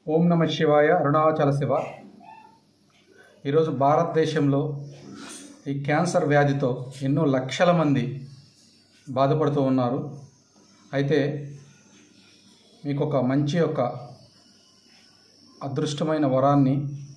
ఓం నమ శివాయ అరుణాచల శివ ఈరోజు భారతదేశంలో ఈ క్యాన్సర్ వ్యాధితో ఎన్నో లక్షల మంది బాధపడుతూ ఉన్నారు అయితే మీకు ఒక మంచి ఒక అదృష్టమైన వరాన్ని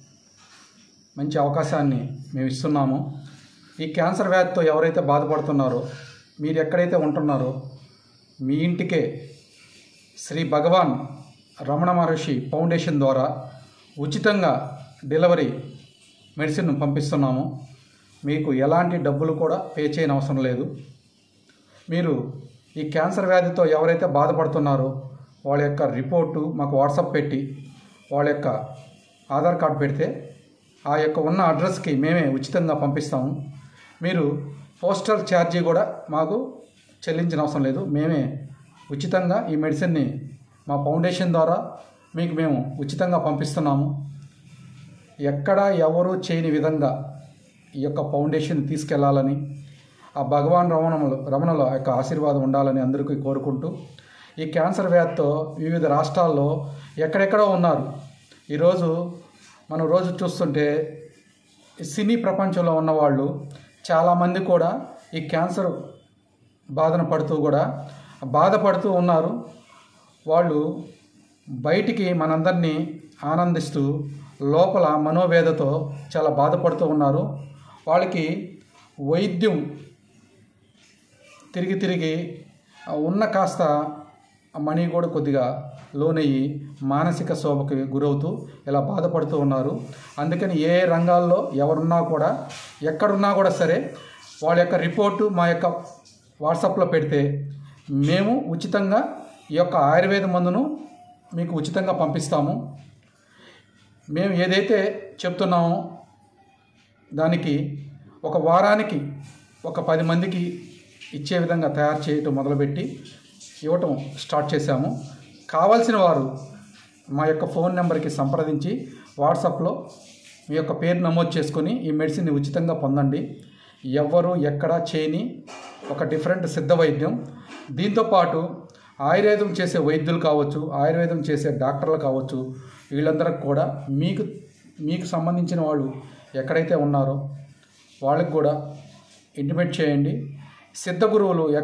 మంచి అవకాశాన్ని మేము ఇస్తున్నాము ఈ క్యాన్సర్ వ్యాధితో ఎవరైతే బాధపడుతున్నారో మీరు ఎక్కడైతే ఉంటున్నారో మీ ఇంటికే శ్రీ భగవాన్ రమణ మహర్షి ఫౌండేషన్ ద్వారా ఉచితంగా డెలివరీ మెడిసిన్ పంపిస్తున్నాము మీకు ఎలాంటి డబ్బులు కూడా పే చేయని అవసరం లేదు మీరు ఈ క్యాన్సర్ వ్యాధితో ఎవరైతే బాధపడుతున్నారో వాళ్ళ యొక్క రిపోర్టు మాకు వాట్సాప్ పెట్టి వాళ్ళ యొక్క ఆధార్ కార్డు పెడితే ఆ యొక్క ఉన్న అడ్రస్కి మేమే ఉచితంగా పంపిస్తాము మీరు పోస్టల్ ఛార్జీ కూడా మాకు చెల్లించిన అవసరం లేదు మేమే ఉచితంగా ఈ మెడిసిన్ని మా ఫౌండేషన్ ద్వారా మీకు మేము ఉచితంగా పంపిస్తున్నాము ఎక్కడ ఎవరు చేయని విధంగా ఈ యొక్క ఫౌండేషన్ తీసుకెళ్లాలని ఆ భగవాన్ రమణములు రమణుల యొక్క ఆశీర్వాదం ఉండాలని అందరికీ కోరుకుంటూ ఈ క్యాన్సర్ వ్యాధితో వివిధ రాష్ట్రాల్లో ఎక్కడెక్కడో ఉన్నారు ఈరోజు మనం రోజు చూస్తుంటే ఈ సినీ ప్రపంచంలో ఉన్నవాళ్ళు చాలామంది కూడా ఈ క్యాన్సర్ బాధన పడుతూ కూడా బాధపడుతూ ఉన్నారు వాళ్ళు బయటికి మనందరినీ ఆనందిస్తూ లోపల మనోవేదతో చాలా బాధపడుతూ ఉన్నారు వాళ్ళకి వైద్యం తిరిగి తిరిగి ఆ ఉన్న కాస్త ఆ మనీ కూడా కొద్దిగా లోనయ్యి మానసిక శోభకి గురవుతూ ఇలా బాధపడుతూ ఉన్నారు అందుకని ఏ రంగాల్లో ఎవరున్నా కూడా ఎక్కడున్నా కూడా సరే వాళ్ళ యొక్క రిపోర్టు మా యొక్క వాట్సాప్లో పెడితే మేము ఉచితంగా ఈ యొక్క ఆయుర్వేద మందును మీకు ఉచితంగా పంపిస్తాము మేము ఏదైతే చెప్తున్నామో దానికి ఒక వారానికి ఒక పది మందికి ఇచ్చే విధంగా తయారు చేయటం మొదలుపెట్టి ఇవ్వటం స్టార్ట్ చేశాము కావాల్సిన వారు మా యొక్క ఫోన్ నెంబర్కి సంప్రదించి వాట్సాప్లో మీ యొక్క పేరు నమోదు చేసుకొని ఈ మెడిసిన్ని ఉచితంగా పొందండి ఎవ్వరు ఎక్కడ చేయని ఒక డిఫరెంట్ సిద్ధ వైద్యం దీంతోపాటు ఆయుర్వేదం చేసే వైద్యులు కావచ్చు ఆయుర్వేదం చేసే డాక్టర్లు కావచ్చు వీళ్ళందరికి కూడా మీకు మీకు సంబంధించిన వాళ్ళు ఎక్కడైతే ఉన్నారో వాళ్ళకి కూడా ఇంటిమేట్ చేయండి సిద్ధ గురువులు